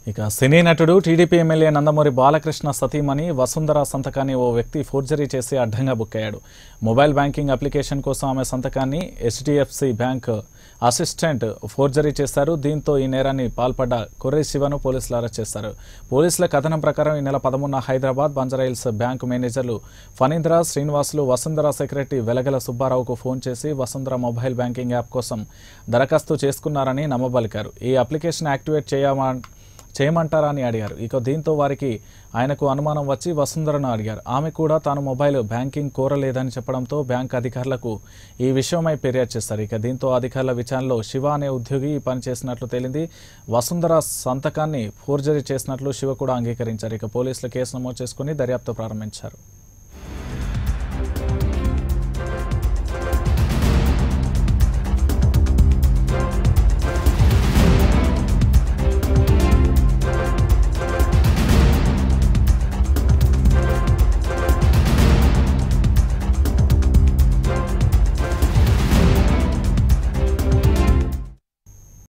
ఇక సినీ నటుడు TDP MLA Nandamuri Balakrishna సతీమణి వసుంధర సంతకాన్ని ఓ వ్యక్తి ఫోర్జరీ చేసి అడ్డంగా బుక్ అయ్యాడు మొబైల్ బ్యాంకింగ్ అప్లికేషన్ కోసం ఆమె సంతకాన్ని హెచ్డిఎఫ్సి బ్యాంక్ అసిస్టెంట్ ఫోర్జరీ చేశారు దీంతో ఈ నేరాన్ని పాల్పడ్డ కొర్రే శివను పోలీసులు అరెస్ట్ చేశారు పోలీసుల కథనం ప్రకారం ఈ నెల పదమూడున హైదరాబాద్ బంజారాహిల్స్ బ్యాంకు మేనేజర్లు ఫణీంద్ర శ్రీనివాసులు వసుంధర సెక్రటరీ వెలగల సుబ్బారావుకు ఫోన్ చేసి వసుంధర మొబైల్ బ్యాంకింగ్ యాప్ కోసం దరఖాస్తు చేసుకున్నారని నమ్మబలికారు ఈ అప్లికేషన్ యాక్టివేట్ చేయమా చేయమంటారా అని అడిగారు ఇక దీంతో వారికి ఆయనకు అనుమానం వచ్చి వసుంధరను అడిగారు ఆమె కూడా తాను మొబైల్ బ్యాంకింగ్ కోరలేదని చెప్పడంతో బ్యాంక్ అధికారులకు ఈ విషయమై ఫిర్యాదు చేశారు ఇక దీంతో అధికారుల విచారణలో శివ అనే ఉద్యోగి ఈ పని చేసినట్లు తేలింది వసుంధర సంతకాన్ని ఫోర్జరీ చేసినట్లు శివ కూడా అంగీకరించారు ఇక పోలీసులు కేసు నమోదు చేసుకుని దర్యాప్తు ప్రారంభించారు